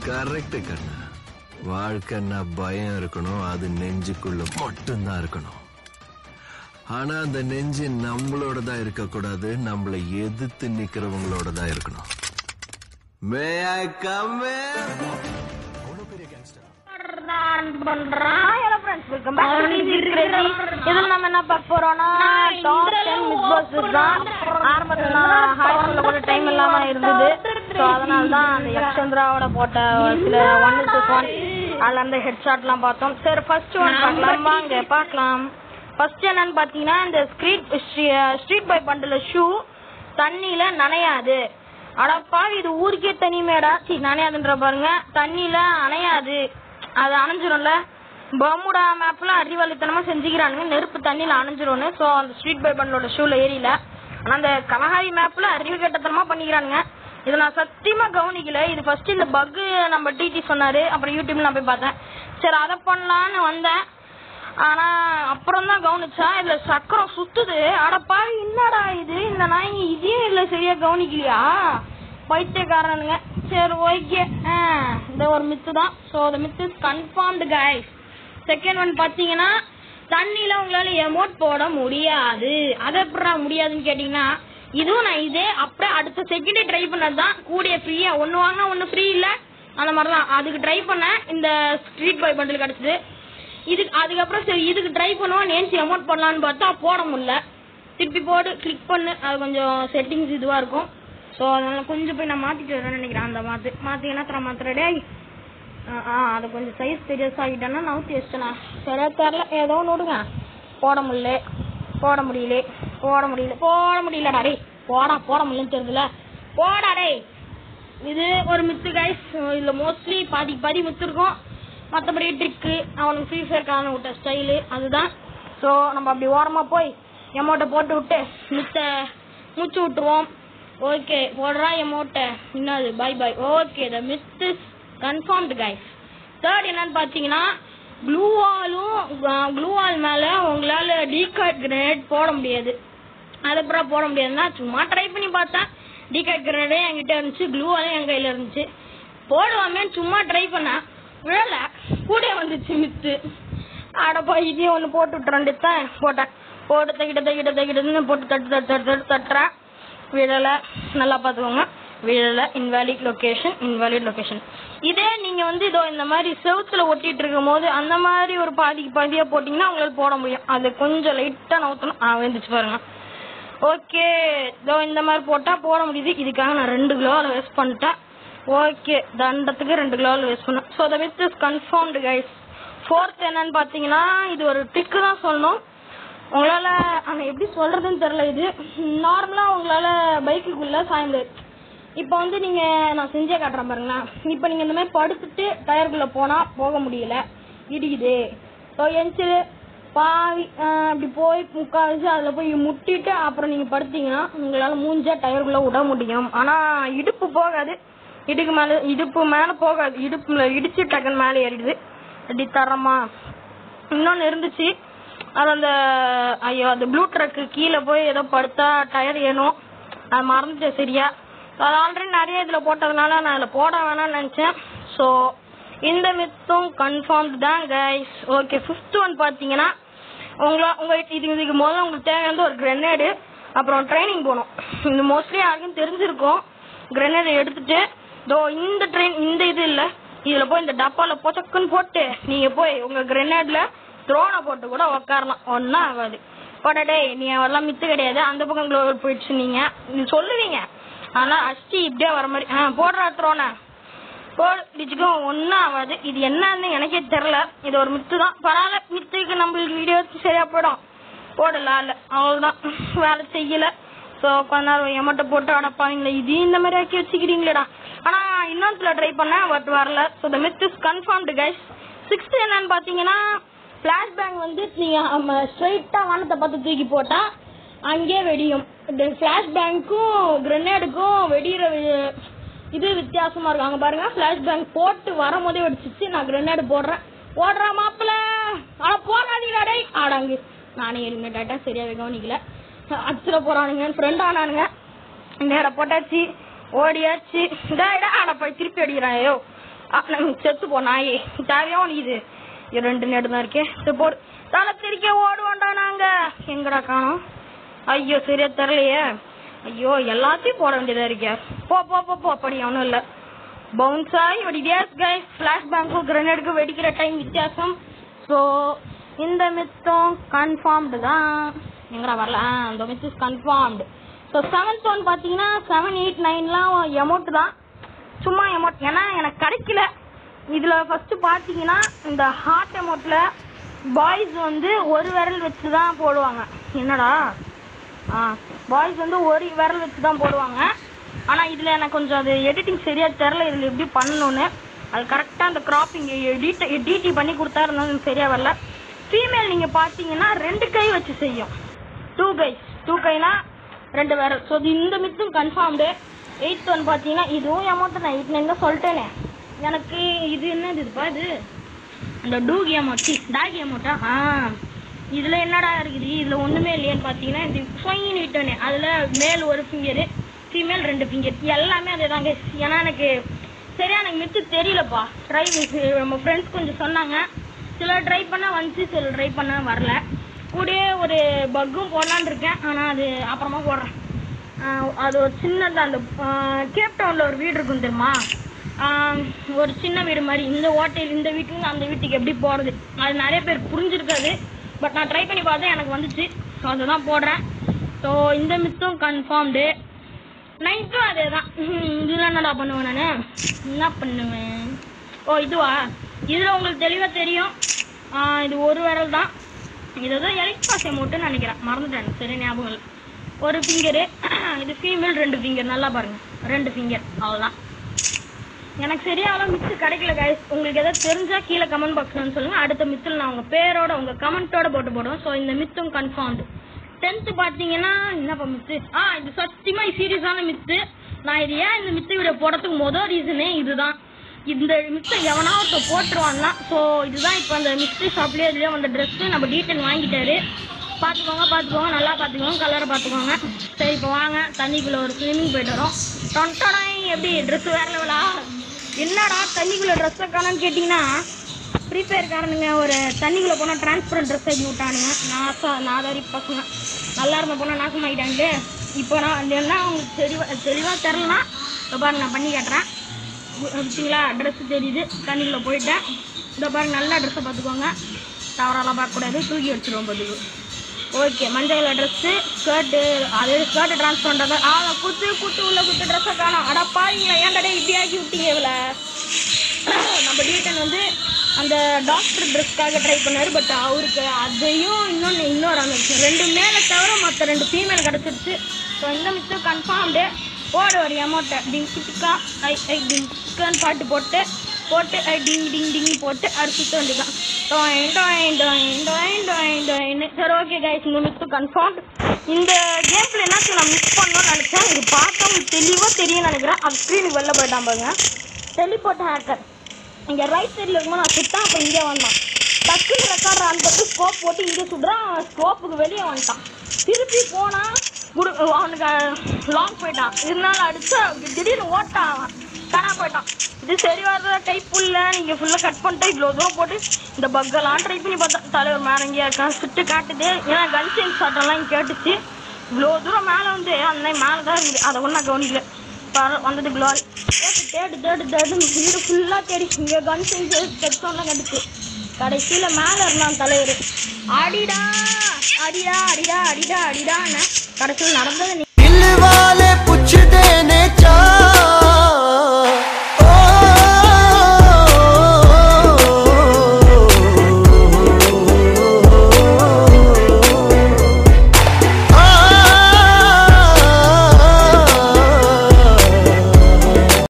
correct கண்ணா வாழ்க்கைன்னா பயம் இருக்கணும் அது நெஞ்சுக்குள்ள மட்டும்தான் இருக்கணும் ஆனா அந்த நெஞ்சு நம்மளோட தான் இருக்கக்கூடாது நம்மளை எதிர்த்து நிக்கிறவங்களோட தான் இருக்கணும் மே ஐ கம் இதுல நம்ம என்ன பார்க்க போறோம்னா டாப் டென் மிஸ் பாக்ஸஸ் தான் ஆரம்பத்துல நான் ஹாய் சொல்ல கூட டைம் இல்லாம இருந்தது ஸோ அதனால தான் அந்த யக்ஷந்திராவோட போட்ட ஒரு சில ஒன் இஸ் ஒன் அதுல அந்த ஹெட் ஷாட்லாம் பார்த்தோம் சரி ஃபர்ஸ்ட் ஒன் பார்க்கலாம் வாங்க பார்க்கலாம் ஃபர்ஸ்ட் என்னன்னு பார்த்தீங்கன்னா இந்த ஸ்ட்ரீட் ஸ்ட்ரீட் பை பண்டில் ஷூ தண்ணியில நனையாது அடப்பா இது ஊருக்கே தனிமேடா சி நனையாதுன்ற பாருங்க தண்ணியில அணையாது அது அணைஞ்சிரும்ல பர்முடா மேப்ல அறிவாளித்தனமா செஞ்சுக்கிறானுங்க நெருப்பு தண்ணியில அணைஞ்சிரும்னு ஸோ அந்த ஸ்ட்ரீட் பை பண்டோட ஷூல ஏரியல ஆனா அந்த கலஹாரி மேப்ல அறிவு கட்டத்தனமா பண்ணிக்கிறானுங்க இதை நான் சத்தியமா கவனிக்கல இது ஃபர்ஸ்ட் இந்த பக் நம்ம டிடி சொன்னாரு அப்புறம் யூடியூப்ல நான் போய் பார்த்தேன் சரி அதை பண்ணலான்னு வந்தேன் ஆனா அப்புறம் தான் கவனிச்சா இதுல சக்கரம் சுத்துது அடப்பா என்னடா இது இந்த நாய் இதையும் இல்ல சரியா கவனிக்கலையா பைத்தியக்காரனுங்க சரி ஓகே இந்த ஒரு மித்து தான் so the myth is confirmed guys second one பாத்தீங்கன்னா தண்ணியில உங்களால எமோட் போட முடியாது அது எப்படா முடியாதுன்னு கேட்டீங்கன்னா இதுவும் நான் இதே அப்படியே அடுத்த செகண்டே ட்ரை பண்ணது தான் கூடிய ஃப்ரீயா ஒன்னு வாங்கினா ஒன்னு ஃப்ரீ இல்ல அந்த மாதிரிலாம் அதுக்கு ட்ரை பண்ணேன் இந்த ஸ்ட்ரீட் பாய் பண்டில் கிடைச்சது இதுக்கு அதுக்கப்புறம் சரி இதுக்கு ட்ரை பண்ணுவோம் நேன்சி அமௌண்ட் பண்ணலான்னு பார்த்தா போட முடியல திருப்பி போட்டு கிளிக் பண்ணு அது கொஞ்சம் செட்டிங்ஸ் இதுவா இருக்கும் ஸோ அதனால கொஞ்சம் போய் நான் மாத்திட்டு வரேன்னு நினைக்கிறேன் அந்த மாத்து மாத்தீங்கன்னா தர மாத்திர டேய் ஆ, ஆ அது கொஞ்சம் சைஸ் பெரியஸ் ஆகிட்டேன்னா நவுத்தி வச்சிட்டேனா சரியா தெரில ஏதோ ஒன்று விடுங்க போட முடியல போட முடியல போட முடியல போட முடியலடா டேய் போடா போட முடியலன்னு தெரியுதுல போடா டேய் இது ஒரு மித்து கைஸ் இதுல மோஸ்ட்லி பாதி பாதி மித்து இருக்கும் மற்றபடி ட்ரிக்கு அவனுக்கு ஃப்ரீ ஃபயர் காண விட்ட ஸ்டைலு அதுதான் ஸோ நம்ம அப்படி ஓரமா போய் எமௌண்ட்டை போட்டு விட்டு மித்த மூச்சு விட்டுருவோம் ஓகே போடுறா எமௌண்ட்டை என்னது bye bye okay the myth is confirmed guys third என்னன்னு பார்த்தீங்கன்னா ப்ளூ வாலும் ப்ளூ வால் மேலே உங்களால் டீகார்ட் கிரேட் போட முடியாது அது அப்புறம் போட முடியாதுன்னா சும்மா ட்ரை பண்ணி பார்த்தேன் டிகட் கிரனடே என்கிட்ட இருந்துச்சு க்ளூவாலும் என் கையில இருந்துச்சு போடுவாமே சும்மா ட்ரை பண்ணேன் விழல கூட வந்துச்சு மித்து அடப்பா இதையும் ஒன்று போட்டு விட்டுறேன் தான் போட்டேன் போட்டு தக்கிட்ட தக்கிட்ட தக்கிட்டதுன்னு போட்டு தட்டு தட்டு தட்டு தட்டு தட்டுறேன் விழல நல்லா பார்த்துக்கோங்க விழல இன்வாலிட் லொகேஷன் இன்வாலிட் லொகேஷன் இதே நீங்க வந்து இதோ இந்த மாதிரி செவுத்துல ஒட்டிட்டு இருக்கும் போது அந்த மாதிரி ஒரு பாதிக்கு பாதியா போட்டீங்கன்னா உங்களால போட முடியும் அது கொஞ்சம் லைட்டா நவுத்தணும் ஆ வந்துச்சு பாருங்க ஓகே இதோ இந்த மாதிரி போட்டா போட முடியுது இதுக்காக நான் ரெண்டு கிலோவில் வேஸ்ட் பண்ணிட்டேன் ஓகே தண்டத்துக்கு ரெண்டு கிலோவில் வேஸ்ட் பண்ணேன் so the myth is confirmed guys fourth என்னன்னு பார்த்தீங்கன்னா இது ஒரு ட்ரிக்கு தான் சொல்லணும் உங்களால ஆனா எப்படி சொல்றதுன்னு தெரியல இது நார்மலா உங்களால பைக்குக்குள்ள சாய்ந்து இப்போ வந்து நீங்க நான் செஞ்சே காட்டுறேன் பாருங்களேன் இப்போ நீங்க இந்த மாதிரி படுத்துட்டு டயருக்குள்ள போனா போக முடியல இடிக்குது ஸோ எந்திச்சு பாவி ஆஹ் அப்படி போய் முக்கால்வாசி அதில் போய் முட்டிட்டு அப்புறம் நீங்க படுத்தீங்கன்னா உங்களால மூஞ்சா டயருக்குள்ள விட முடியும் ஆனா இடுப்பு போகாது இடுக்கு மேல இடுப்பு மேல போகாது இடுப்புல இடிச்சு டக்குன்னு மேலே ஏறிடுது அப்படி தரமா இன்னொன்னு இருந்துச்சு அது அந்த ஐயோ அந்த ப்ளூ ட்ரக்கு கீழே போய் ஏதோ படுத்தா டயர் ஏணும் அது மறந்துட்டேன் சரியா அது ஆல்ரெடி நிறைய இதுல போட்டதுனால நான் அதில் போட வேணாம்னு நினைச்சேன் ஸோ இந்த மித்தும் கன்ஃபார்ம்டு தான் கைஸ் ஓகே ஃபிஃப்த் ஒன் பார்த்தீங்கன்னா உங்களா உங்க இது இதுக்கு முதல்ல உங்களுக்கு தேவையானது ஒரு கிரெனேடு அப்புறம் ட்ரைனிங் போகணும் இது மோஸ்ட்லி யாருக்கும் தெரிஞ்சிருக்கும் கிரெனேட் எடுத்துட்டு தோ இந்த ட்ரெயின் இந்த இது இல்ல இதுல போய் இந்த டப்பால பொச்சக்குன்னு போட்டு நீங்க போய் உங்க கிரெனேட்ல த்ரோனை போட்டு கூட உக்காரலாம் ஒன்னும் ஆகாது போடடே நீ அவெல்லாம் மித்து கிடையாது அந்த பக்கம் குளோபல் போயிடுச்சு நீங்க நீ சொல்லுவீங்க ஆனா அஷ்டி இப்படியே வர மாதிரி ஆ போடுறா த்ரோனை போடிச்சுக்கோ ஒன்றும் ஆகாது இது என்னன்னு எனக்கே தெரில இது ஒரு மித்து தான் பரவாயில்ல மித்துக்கு நம்மளுக்கு வீடியோ சரியா போயிடும் போடலாம் இல்லை அவ்வளோதான் வேலை செய்யல ஸோ கொஞ்ச நேரம் எமட்டை போட்டு அடப்பாங்க இது இந்த மாதிரி ஆக்கி வச்சுக்கிறீங்களேடா ஆனால் இன்னொருத்துல ட்ரை பண்ணேன் பட் வரல so the myth is confirmed guys sixth என்னன்னு பார்த்தீங்கன்னா ஃப்ளாஷ் பேங் வந்து நீங்கள் ஸ்ட்ரைட்டாக வானத்தை பார்த்து தூக்கி போட்டால் அங்கேயே வெடியும் இந்த ஃப்ளாஷ் பேங்க்கும் கிரெனேடுக்கும் வெடிகிற வி- இது வித்தியாசமா இருக்கு அங்க பாருங்க ஃபிளாஷ் பேங்க் போட்டு வரும்போதே வெடிச்சிச்சு நான் கிரெனேட் போடுறேன் போடுறா மாப்பிள்ள ஆனா போடாதீங்களா டேய் ஆடாங்க நானே ஹெல்மெட் ஆயிட்டேன் சரியாவே கவனிக்கல அச்சுல போறானுங்க ஃப்ரெண்ட் ஆனானுங்க நேரா போட்டாச்சு ஓடியாச்சு டேய் டேய், ஆட போய் திருப்பி அடிக்கிறான் ஐயோ ஆ, நம்ம செத்து போ நாயே தேவையா உனக்கு இது இது ரெண்டு நேடு தான் இருக்கே சரி போடு தலை திரிக்க ஓடுவோம்டா நாங்க எங்கடா காணோம் ஐயோ சரியா தெரியலையே ஐயோ எல்லாத்தையும் போட வேண்டியதா இருக்கே போ போ போ போ அப்படி ஒன்றும் இல்லை பவுன்ஸ் ஆகி வெடிடியாஸ் கை ஃபிளாஷ் பேங்க்கும் கிரனேடுக்கு வெடிக்கிற டைம் வித்தியாசம் ஸோ இந்த மித்தம் கன்ஃபார்ம்டு தான் எங்கடா வரல ஆ, இந்த myth is confirmed so seventh one பார்த்தீங்கன்னா செவன் எயிட் நைன்லாம் எமௌண்ட் தான் சும்மா எமௌண்ட் ஏன்னா எனக்கு கிடைக்கல இதுல ஃபர்ஸ்ட் பாத்தீங்கன்னா இந்த ஹார்ட் அமௌண்ட்ல பாய்ஸ் வந்து ஒரு விரல் வச்சு தான் போடுவாங்க என்னடா ஆ பாய்ஸ் வந்து ஒரு விரல் வச்சு தான் போடுவாங்க ஆனா இதுல எனக்கு கொஞ்சம் அது எடிட்டிங் சரியா தெரியல இதுல எப்படி பண்ணணும்னு அது கரெக்டா அந்த கிராப்பிங் எடிட் டிடி பண்ணி கொடுத்தா இருந்தாலும் சரியா வரல ஃபீமேல் நீங்க பாத்தீங்கன்னா ரெண்டு கை வச்சு செய்யும் டூ கைஸ் டூ கைனா ரெண்டு விரல் ஸோ இந்த மித்தும் கன்ஃபார்ம்டு எயித் ஒன் பார்த்தீங்கன்னா இதுவும் அமௌண்ட் நான் எயிட் நைன் தான் சொல்லிட்டேனே எனக்கு இது என்னது இதுப்பா இது இந்த டூகி அமௌண்ட் சி டாகி அமௌண்ட்டா ஆ இதில் என்னடா இருக்குது இதில் ஒன்றுமே இல்லையேன்னு பார்த்தீங்கன்னா இது ஃபைன் விட்டோனே அதில் மேல் ஒரு ஃபிங்கரு ஃபீமேல் ரெண்டு ஃபிங்கர் எல்லாமே அதே தாங்க ஏன்னா எனக்கு சரியா எனக்கு மித்து தெரியலப்பா ட்ரை நம்ம ஃப்ரெண்ட்ஸ் கொஞ்சம் சொன்னாங்க சில ட்ரை பண்ண வந்துச்சு சில ட்ரை பண்ண வரல கூடயே ஒரு பக்கும் போடலான்னு இருக்கேன் ஆனால் அது அப்புறமா போடுறேன் ஆஹ் அது ஒரு சின்னது அந்த கேப் டவுன்ல ஒரு வீடு இருக்கும் தெரியுமா ஆஹ் ஒரு சின்ன வீடு மாதிரி இந்த ஹோட்டல் இந்த வீட்டுக்கு அந்த வீட்டுக்கு எப்படி போறது அது நிறைய பேர் புரிஞ்சிருக்காது பட் நான் ட்ரை பண்ணி பார்த்தேன் எனக்கு வந்துச்சு ஸோ அதுதான் போடுறேன் ஸோ இந்த மித்தும் கன்ஃபார்ம்டு நைட்டும் அதே தான் இதில் என்னடா பண்ணுவேன் நான் என்ன பண்ணுவேன் ஓ இதுவா இதில் உங்களுக்கு தெளிவாக தெரியும் ஆஹ் இது ஒரு விரல் தான் இதுதான் எலக்ட்ராஸ் அமௌண்ட்டுன்னு நினைக்கிறேன் மறந்துட்டேன் சரி ஞாபகம் இல்லை ஒரு ஃபிங்கரு இது ஃபீமேல் ரெண்டு ஃபிங்கர் நல்லா பாருங்க ரெண்டு ஃபிங்கர் அவ்வளோதான் எனக்கு சரியா அவ்வளோ மித்து கிடைக்கல கைஸ் உங்களுக்கு எதாவது தெரிஞ்சா கீழே கமெண்ட் பாக்ஸ்ல சொல்லுங்க அடுத்த மித்தில் நான் உங்க பேரோட உங்க கமெண்ட்டோட போட்டு போடுவேன் ஸோ இந்த மித்தும் கன்ஃபார்ம்டு டென்த்து பார்த்தீங்கன்னா என்னப்பா மித்து ஆ இது சத்தியமா சீரியஸான மித்து நான் இது ஏன் இந்த மித்து வீடியோ போடுறதுக்கு மொதல் ரீசனே இதுதான் இந்த மித்தை எவனா ஒருத்தன் போட்டுருவான்னா ஸோ இதுதான் இப்போ அந்த மிஸ்ட்ரி ஷாப்லேயே இதுலேயே வந்த ட்ரெஸ்ஸு நம்ம டீட்டெயில் வாங்கிட்டாரு பார்த்துக்கோங்க பார்த்துக்கோங்க நல்லா பார்த்துக்கோங்க கலரை பார்த்துக்கோங்க சரி இப்போ வாங்க தண்ணிக்குள்ளே ஒரு ஸ்விம்மிங் போயிட்டு வரோம் டொன்டடாய் எப்படி ட்ரெஸ் வேற லெவலா என்னடா தண்ணிக்குள்ளே ட்ரெஸ்ஸை காணன்னு கேட்டிங்கன்னா ஃப்ரீ ஃபயர்காரனுங்க ஒரு தண்ணிக்குள்ளே போனால் டிரான்ஸ்பரண்ட் ட்ரெஸ் ஆகி விட்டானுங்க நாசா நாதாரி பசங்க நல்லா இருந்த பொண்ணை நாசமாக்கிட்டாங்க இப்போ நான் அது என்ன அவங்களுக்கு தெளிவாக தெளிவாக தெரிலனா இப்போ பாருங்க நான் பண்ணி காட்டுறேன் வச்சிங்களா ட்ரெஸ் தெரியுது தண்ணிக்குள்ளே போயிட்டேன் இந்த பாருங்க நல்லா ட்ரெஸ்ஸை பார்த்துக்கோங்க தவறாலாம் பார்க்கக்கூடாது தூக்கி வச்சிருவோம் பார்த்துக்கு ஓகே மஞ்சள் கலர் ட்ரெஸ்ஸு ஸ்கர்ட்டு அது ஸ்கர்ட்டு ட்ரான்ஸ்ஃபர் பண்ணுறது ஆ குத்து குத்து உள்ள குத்து ட்ரெஸ்ஸை காணும் அட பாருங்களா ஏன்டா டேய் இப்படி ஆக்கி விட்டீங்க இவளை நம்ம டீட்டன் வந்து அந்த டாக்டர் ட்ரெஸ்க்காக ட்ரை பண்ணாரு பட் அவருக்கு அதையும் இன்னொன்று இன்னொரு அந்த ரெண்டு மேலே தவிர மற்ற ரெண்டு ஃபீமேல் கிடச்சிருச்சு ஸோ இந்த மிஸ்டர் கன்ஃபார்ம்டு போடு ஒரு அமௌண்ட்டை டிங் டிக்கா ஐ ஐ டிங் டிக்கான்னு பாட்டு போட்டு போட்டு ஐ டிங் டிங் டிங் போட்டு அடிச்சுட்டு வந்துக்கலாம் டொயின் டொயின் டொயின் டொயின் டொயின் டொயின் சரி ஓகே கைஸ் இந்த மிஸ் கன்ஃபார்ம் இந்த கேம்ல என்னாச்சும் நான் மிஸ் பண்ணணும்னு நினச்சேன் இது பார்த்தா உங்களுக்கு தெளிவாக தெரியும் நினைக்கிறேன் அது ஸ்க்ரீனுக்கு வெளில போயிட்டான் பாருங்க டெலிபோர்ட் ஹேக்கர் இங்கே ரைட் சைடில் இருக்கும்போது நான் சுட்டான் அப்புறம் இங்கே வந்தான் டக்குன்னு ரெக்கார்டர் ஆன் பண்ணி ஸ்கோப் போட்டு இங்கே சுடுறான் ஸ்கோப்புக்கு வெளியே வந்துட்டான் திருப்பி போனால் குடு அவனுக்கு லாங் போயிட்டான் இருந்தாலும் அடிச்சு திடீர்னு ஓட்டான் அவன் காணா போயிட்டான் இது சரி வர்ற டைப் இல்லை நீங்கள் ஃபுல்லாக கட் பண்ணிட்டு இவ்வளோ தூரம் போட்டு இந்த பக்கெல்லாம் ட்ரை பண்ணி பார்த்தா தலைவர் மேலே எங்கேயா இருக்கான் சுட்டு காட்டுது ஏன்னா கன் சேஞ்ச் சட்டம்லாம் இங்கே கேட்டுச்சு இவ்வளோ தூரம் மேலே வந்து அந்த மேலே தான் இருக்குது அதை ஒன்றும் கவனிக்கல பர வந்தது குளோரி தேடு தேடு தேடு வீடு ஃபுல்லாக தேடி இங்கே கன் செஞ்சு செக்ஷன்லாம் கட்டுச்சு கடைசியில் மேலே இருந்தான் தலைவர் அடிடா அடிடா அடிடா அடிடா அடிடான்னு கடைசியில் நடந்தது நீ दिल वाले पुछदे ने चा